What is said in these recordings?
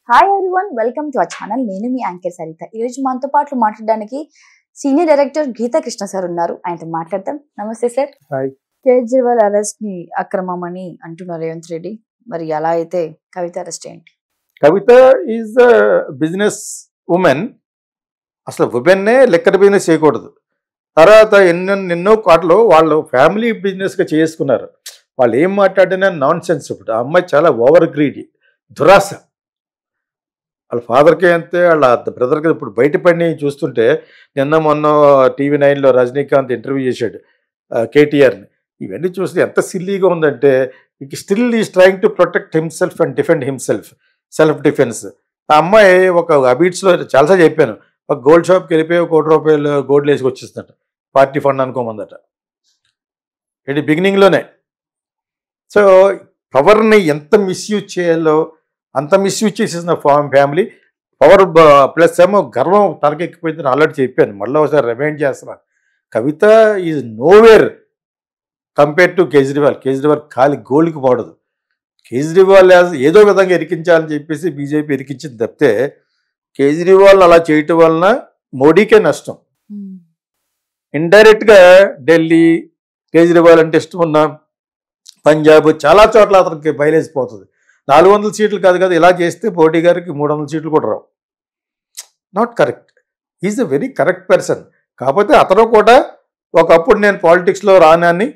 Hi everyone welcome to our channel నేను మీ anchor Saritha ఈ రోజు మనతో పాటు మాట్లాడడానికి senior director Geetha Krishna sir ఉన్నారు ఆయనతో మాట్లాడదాం నమస్తే సార్ హాయ్. కేజ్రీవాల్ అరెస్ట్ ని అక్రమం అని అంటున్నారు రేవంత్ రెడ్డి మరి ఎలా అయితే కవిత అరెస్ట్ ఏంటి Kavitha is a business women అసలు ఉమెన్నే లెక్కర్ బిజినెస్ చేయకూడదు తర్వాత ఎన్నో ఎన్నో కోట్లు వాళ్ళు ఫ్యామిలీ బిజినెస్గా చేసుకున్నారు వాళ్ళు ఏం మాట్లాడినా నాన్ సెన్స్ ఇప్పుడు ఆ అమ్మాయి చాలా ఓవర్ గ్రీడీ దురాశ వాళ్ళ ఫాదర్కి అంతే వాళ్ళ బ్రదర్కి ఇప్పుడు బయటపడి చూస్తుంటే నిన్న మొన్న టీవీ నైన్లో రజనీకాంత్ ఇంటర్వ్యూ చేశాడు కేటీఆర్ని ఇవన్నీ చూస్తే ఎంత సిల్లీగా ఉందంటే still is trying to protect himself and defend himself self defence ఆ అమ్మాయి ఒక అబీట్స్లో చాలాసార్లు చెప్పాను ఒక గోల్డ్ షాప్కి వెళ్ళిపోయి ఒక కోటి రూపాయలు గోల్డ్ వేసుకు వచ్చేస్తుందట పార్టీ ఫండ్ అనుకోమందట ఇది బిగినింగ్లోనే సో పవర్ని ఎంత మిస్యూజ్ చేయాలో అంత మిస్యూజ్ చేసేసిన ఫామ్ ఫ్యామిలీ పవర్ ప్లస్ ఏమో గర్వం తలకెక్కిపోయిందని ఆల్రెడీ చెప్పాను మళ్ళీ ఒకసారి రిమైండ్ చేస్తున్నాను Kavitha is nowhere compare to Kejriwal Kejriwal ఖాళీ గోల్డ్కి పోవడదు కేజ్రీవాల్ యాజ్- ఏదో విధంగా ఇరికించాలని చెప్పేసి బీజేపీ ఇరికించింది తప్పితే కేజ్రీవాల్ అలా చేయటం వలన మోడీకే నష్టం ఇండైరెక్ట్గా ఢిల్లీ కేజ్రీవాల్ అంటే ఇష్టం ఉన్న పంజాబ్ చాలా చోట్ల అతనికి బయలేసిపోతుంది నాలుగు వందల సీట్లు కాదు కదా ఇలా చేస్తే మోడీ గారికి మూడు వందల సీట్లు కూడా రావు not correct is a very correct person కాకపోతే అతను కూడా ఒకప్పుడు నేను పాలిటిక్స్లో రానని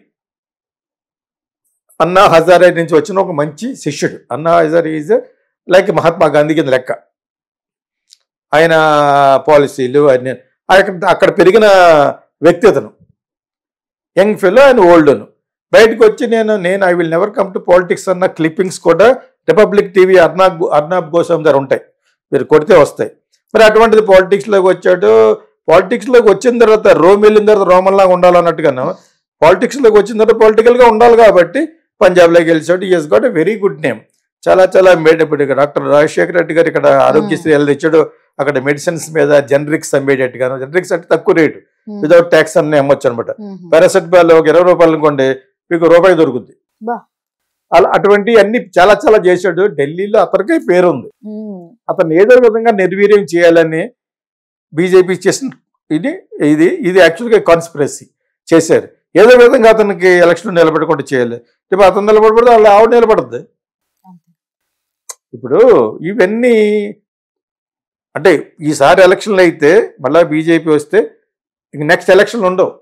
అన్నా హజారే నుంచి వచ్చిన ఒక మంచి శిష్యుడు అన్నా హజారే ఈజ్ లైక్ మహాత్మా గాంధీ కింద లెక్క ఆయన పాలసీలు అన్ని అక్కడ అక్కడ పెరిగిన వ్యక్తి అతను యంగ్ ఫెలో ఆయన ఓల్డ్ను బయటకు వచ్చి నేను నేను I will never come to politics అన్న క్లిప్పింగ్స్ కూడా రిపబ్లిక్ టీవీ అర్నాబ్ అర్నాబ్ గోస్వామి గారు ఉంటాయి మీరు కొడితే వస్తాయి మరి అటువంటిది పాలిటిక్స్లోకి వచ్చాడు పాలిటిక్స్లోకి వచ్చిన తర్వాత రోమ్ వెళ్ళిన తర్వాత రోమన్లాగా ఉండాలన్నట్టుగాను పాలిటిక్స్లోకి వచ్చిన తర్వాత పొలిటికల్గా ఉండాలి కాబట్టి పంజాబ్లో గెలిచాడు is got a very good name చాలా చాలా మేడ్ ఇప్పుడు ఇక్కడ డాక్టర్ రాజశేఖర రెడ్డి గారు ఇక్కడ ఆరోగ్యశ్రీ వెళ్ళి తెచ్చాడు అక్కడ మెడిసిన్స్ మీద జనరిక్స్ అమ్మేటట్టుగాను జనరిక్స్ అంటే తక్కువ రేటు వితౌట్ ట్యాక్స్ అన్ని అమ్మొచ్చు అనమాట పారాసెటమాల్ ఒక ఇరవై రూపాయలు అనుకోండి మీకు రూపాయి దొరుకుతుంది బా. అలా అటువంటి అన్ని చాలా చాలా చేశాడు ఢిల్లీలో అతనికే పేరుంది అతను ఏదో విధంగా నిర్వీర్యం చేయాలని బీజేపీ చేసిన ఇది ఇది ఇది యాక్చువల్గా కాన్స్పిరసీ చేశారు ఏదో విధంగా అతనికి ఎలక్షన్ నిలబెట్టకుండా చేయాలి ఇప్పుడు అతను నిలబడబడితే వాళ్ళు ఆవిడ నిలబడద్దు ఇప్పుడు ఇవన్నీ అంటే ఈసారి ఎలక్షన్లు అయితే మళ్ళీ బీజేపీ వస్తే ఇంక నెక్స్ట్ ఎలక్షన్లు ఉండవు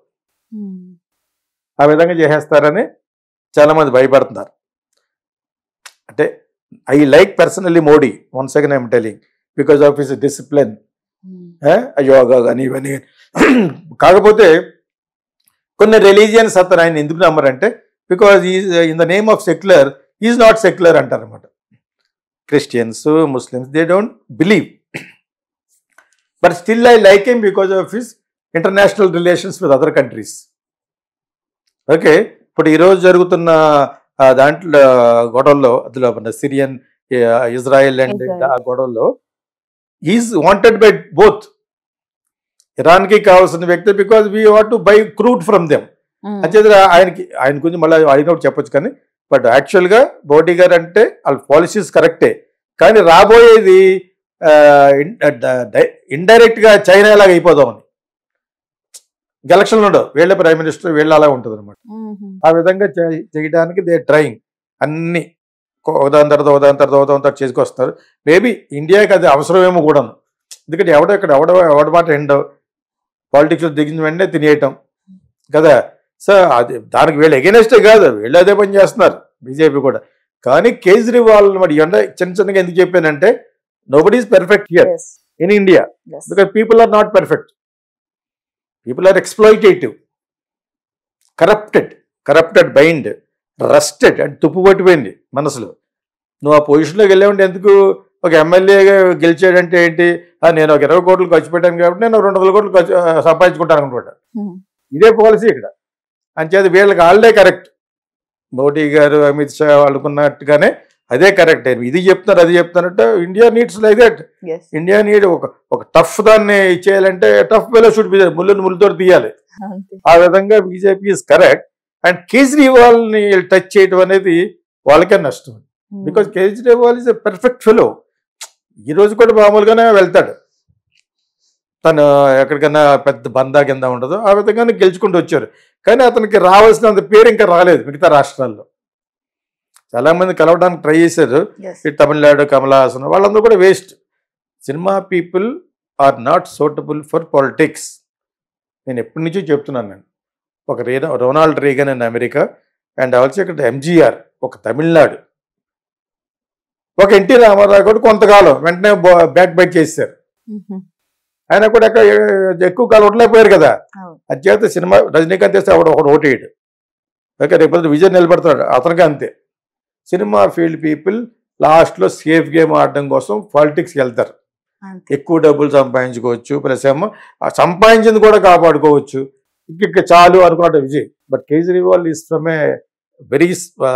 ఆ విధంగా చేసేస్తారని చాలా మంది భయపడుతున్నారు అంటే I like personally Modi one second I'm telling because of his discipline yoga కానీ ఇవన్నీ కాకపోతే కొన్ని రిలీజియన్స్ అతను ఆయన ఎందుకు నమ్మరంటే because is in the name of secular is not secular అంటారు అనమాట Christians Muslims they don't believe but still I like him because of his international relations with other countries okay ఇప్పుడు ఈరోజు జరుగుతున్న ఆ, దాంట్లో గొడవల్లో అందులో మన సిరియన్ ఇజ్రాయెల్ అండ్ Israel. ఆ గొడవల్లో ఈజ్ వాంటెడ్ బై బోత్ ఇరాన్కి కావాల్సిన వ్యక్తి because we want to buy crude from them అంచేత ఆయనకి ఆయన గురించి మళ్ళీ అడిగినప్పుడు చెప్పొచ్చు కానీ బట్ యాక్చువల్గా మోడీ గారు అంటే వాళ్ళ పాలసీస్ కరెక్టే కానీ రాబోయేది ఇండైరెక్ట్గా చైనా లాగా అయిపోదామని ఎలక్షన్లు ఉండవు వీళ్ళ ప్రైమ్ మినిస్టర్ వీళ్ళ అలా ఉంటుంది అనమాట ఆ విధంగా చే- చేయడానికి దే ట్రైంగ్ అన్ని ఒకదాని తర్వాత ఒకదాని తర్వాత ఒకదాని తర్వాత చేసుకొస్తారు మేబీ ఇండియాకి అది అవసరమేమో కూడాను ఎందుకంటే ఎవడో ఇక్కడ ఎవడో ఎవడ మాట ఎండో పాలిటిక్స్లో దిగిన వెంటనే తినేయటం కదా సో అది దానికి వీళ్ళు ఎగెనెస్టే కాదు వీళ్ళు అదే పని చేస్తున్నారు బీజేపీ కూడా కానీ కేజ్రీవాల్ మరి ఎండ చిన్న చిన్నగా ఎందుకు చెప్పానంటే nobody is perfect here in India because people are not perfect people are exploitative corrupted corrupted mind rusted and తుప్పు పట్టిపోయింది మనసులో నువ్వు ఆ పొజిషన్లోకి వెళ్ళావంటే ఎందుకు ఒక ఎమ్మెల్యేగా గెలిచాడంటే ఏంటి "ఆ, నేను ఒక ఇరవై కోట్లు ఖర్చు పెట్టాను కాబట్టి నేను రెండు వందల కోట్లు ఖర్చు ఆ, సంపాదించుకుంటాను అనుకుంటా ఇదే పాలసీ ఇక్కడ అంచేది వీళ్ళకి వాళ్ళే కరెక్ట్ మోడీ గారు అమిత్ షా అనుకున్నట్టుగానే అదే కరెక్ట్ ఇది చెప్తున్నారు అది చెప్తున్నట్టు India needs like that India need ఒక ఒక టఫ్ దాన్ని చేయాలంటే టఫ్ వేలో షుడ్ బి ముళ్ళు ముళ్ళతో తీయాలి ఆ విధంగా BJP is correct and Kejriwal ని టచ్ చేయడం అనేది వాళ్ళకే నష్టం because Kejriwal is a perfect fellow ఈ రోజు కూడా మామూలుగానే వెళ్తాడు తను ఎక్కడికైనా పెద్ద బందా కింద ఉండదు ఆ విధంగానే గెలుచుకుంటూ వచ్చారు కానీ అతనికి రావాల్సినంత పేరు ఇంకా రాలేదు మిగతా రాష్ట్రాల్లో చాలా మంది కలవడానికి ట్రై చేశారు Yes. ఈ తమిళనాడు కమలహాసన్ వాళ్ళందరూ కూడా waste cinema people are not suitable for politics నేను ఎప్పటి నుంచో చెప్తున్నాను నేను ఒక రే Ronald Reagan in America and also ఇక్కడ ఎంజీఆర్ ఒక తమిళనాడు ఒక ఎన్టీ రామారావు కూడా కొంతకాలం వెంటనే బ్యాక్ బైక్ చేశారు Mhm. ఆయన కూడా ఎక్క- ఎక్కువ కాలం ఉండలేకపోయారు కదా అవును. అది చేత సినిమా రజనీకాంత్ చేస్తే ఆవిడ ఒకడు ఓటేయడు ఓకే రేపు విజయ్ నిలబడతాడు అతనికి అంతే సినిమా ఫీల్డ్ పీపుల్ లాస్ట్లో సేఫ్ గేమ్ ఆడడం కోసం పాలిటిక్స్కి వెళ్తారు అంతే ఎక్కువ డబ్బులు సంపాదించుకోవచ్చు ప్లస్ ఏమో ఆ సంపాదించింది కూడా కాపాడుకోవచ్చు ఇంక ఇంక చాలు అనుకున్నాడు Vijay but Kejriwal is from a very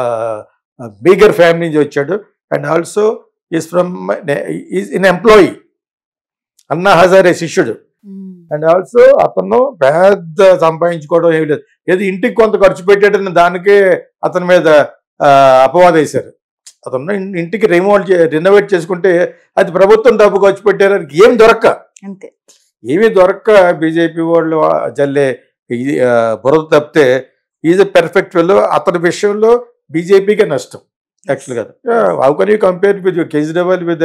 bigger family నుంచి వచ్చాడు and also is from is in employee Anna Hazare శిష్యుడు Mm. అండ్ ఆల్సో అతను పెద్ద సంపాదించుకోవడం ఏమి లేదు ఏది ఇంటికి కొంత ఖర్చు పెట్టాడని దానికే అతని మీద ఆ, అపవాదం వేశారు అతను ఇన్- ఇంటికి రిమోట్ రినోవేట్ చేసుకుంటే అది ప్రభుత్వం డబ్బు ఖర్చు పెట్టారు అది ఏం దొరక్క అంతే ఏమీ దొరక్క బీజేపీ వాళ్ళు జల్లే ఇది ఆ, బురద తప్పితే ఈజ్ ఎ పెర్ఫెక్ట్ వెల్ అతని విషయంలో బీజేపీకే నష్టం యాక్చువల్గా how can you compare with Kejriwal with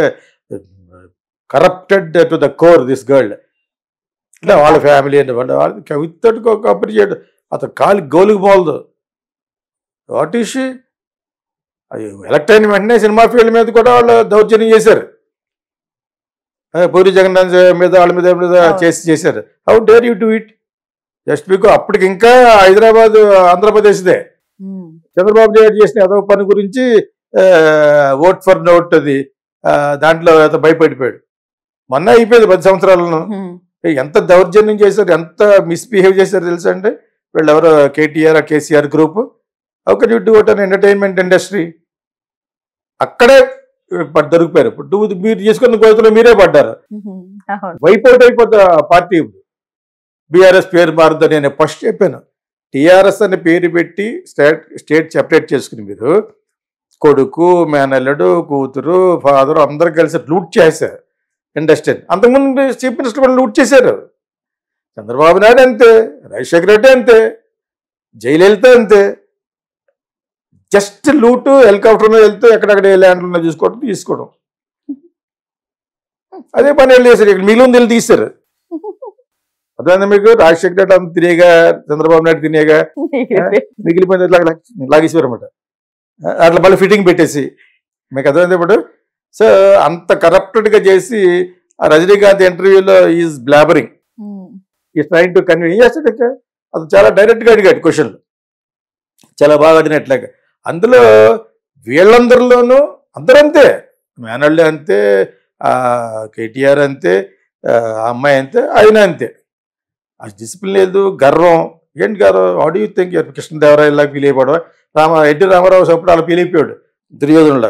corrupted to the core this girl ఇట్లా వాళ్ళ ఫ్యామిలీ అండి వాళ్ళ వాళ్ళ కవితడు కంపెనీ చేయడు అతను కాలి గోలుకు పోలదు వాట్ ఈస్ అది ఎలక్ట్ అయిన వెంటనే సినిమా ఫీల్డ్ మీద కూడా వాళ్ళు దౌర్జన్యం చేశారు ఆ, పూరి జగన్నాథ్ మీద వాళ్ళ మీద వీళ్ళ మీద అవును. చేసి చేశారు how dare you do it just because అప్పటికి ఇంకా హైదరాబాద్ ఆంధ్రప్రదేశ్దే Mm. చంద్రబాబు నాయుడు చేసిన ఏదో పని గురించి ఓట్ ఫర్ నోట్ అది ఆ, దాంట్లో ఏదో భయపడిపోయాడు మొన్న అయిపోయింది పది సంవత్సరాలను Mm. ఎంత దౌర్జన్యం చేశారు ఎంత మిస్బిహేవ్ చేశారు తెలుసా అండి వీళ్ళు ఎవరో కేటీఆర్ కేసీఆర్ గ్రూప్ ఒక you do it in entertainment industry అక్కడే పడ్- దొరికిపోయారు ఇప్పుడు మీరు చేసుకున్న గోతులో మీరే పడ్డారు Mhm. అవును వైపౌట్ అయిపోతా పార్టీ ఇప్పుడు బీఆర్ఎస్ పేరు మారుద్దని నేను ఫస్ట్ చెప్పాను టీఆర్ఎస్ అని పేరు పెట్టి స్టేట్ స్టేట్ సెపరేట్ చేసుకుని మీరు కొడుకు మేనల్లుడు కూతురు ఫాదర్ అందరు కలిసి లూట్ చేశారు ఇండస్ట్రీని అంతకుముందు చీఫ్ మినిస్టర్ కూడా లూట్ చేశారు చంద్రబాబు నాయుడు అంతే రాజశేఖర రెడ్డి అంతే జయలలిత అంతే జస్ట్ లూటు హెలికాప్టర్ మీద వెళ్తే ఎక్కడెక్కడ ఏ ల్యాండ్లు ఉన్నాయి చూసుకోవడం తీసుకోవడం అదే పని వెళ్ళి చేశారు ఇక్కడ మిగిలిన వెళ్ళి తీశారు అదే మీకు రాజశేఖర రెడ్డి అంత తినేగా చంద్రబాబు నాయుడు తినేగా మిగిలిపోయింది ఇట్లా లాగేసేవారు అనమాట అట్లా మళ్ళీ ఫిట్టింగ్ పెట్టేసి మీకు అర్థమైంది ఇప్పుడు సో అంత corrupted గా చేసి ఆ రజనీకాంత్ ఇంటర్వ్యూలో is blabbering Mm. Is trying to convey ఏం చేస్తాడు ఇంకా అది చాలా డైరెక్ట్గా అడిగాడు క్వశ్చన్లు చాలా బాగా అడిగినట్లాగా అందులో వీళ్ళందరిలోనూ అందరూ అంతే మేనళ్ళు అంతే కేటీఆర్ అంతే ఆ అమ్మాయి అంతే ఆయన అంతే ఆ డిసిప్లిన్ లేదు గర్వం ఏంటి గర్వం ఆడు యూ థింక్ కృష్ణదేవరాయలా ఫీల్ అయిపోవడం రామ ఎన్టీ రామారావు అప్పుడు అలా ఫీల్ అయిపోయాడు దుర్యోధనులా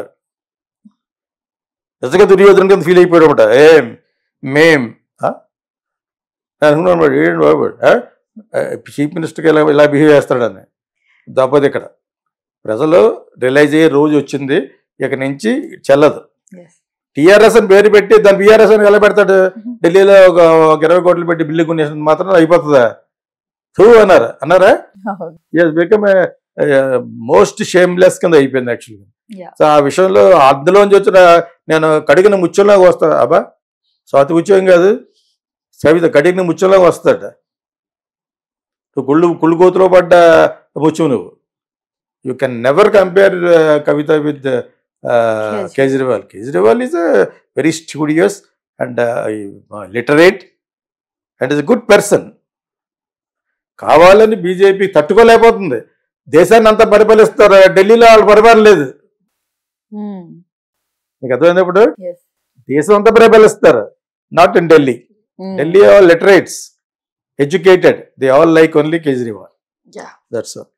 నిజంగా దుర్యోధను కింద ఫీల్ అయిపోయాడు అనమాట ఏం మేం ఆ? నేను అనుకున్నాను మరి ఏంటి బాబు ఆ? ఆ, చీఫ్ మినిస్టర్కి ఇలా ఇలా బిహేవ్ చేస్తాడని తప్పదు ఇక్కడ ప్రజలు రిలైజ్ అయ్యే రోజు వచ్చింది ఇక నుంచి చెల్లదు Yes. టీఆర్ఎస్ అని పేరు పెట్టి దాని బీఆర్ఎస్ అని ఎలా పెడతాడు ఢిల్లీలో ఒక ఒక ఇరవై కోట్లు పెట్టి బిల్లు కొనేసిన మాత్రం అయిపోతుందా టూ అన్నారు అన్నారా అవును ఎస్ బికమ్ మోస్ట్ షేమ్లెస్ కింద అయిపోయింది యాక్చువల్గా Yeah. సో ఆ విషయంలో అందులోంచి వచ్చిన నేను కడిగిన ముత్యంలాగా వస్తా అబ్బా స్వాతి ముత్యం కాదు సవిత కడిగిన ముత్యంలాగా వస్తాడ నువ్వు కుళ్ళు కుళ్ళు కోతులో పడ్డ ముత్యం నువ్వు you can never compare Kavitha with Kejriwal Kejriwal is very studious and literate and is good person కావాలని బీజేపీ తట్టుకోలేకపోతుంది దేశాన్ని అంతా పరిపాలిస్తారు ఢిల్లీలో వాళ్ళు పరిపాలన Mm. మీకు అర్థమైంది ఇప్పుడు Yes. దేశం అంతా పరిపాలిస్తారు not in Delhi Mm. Delhi all literates educated they all like only Kejriwal Yeah. That's all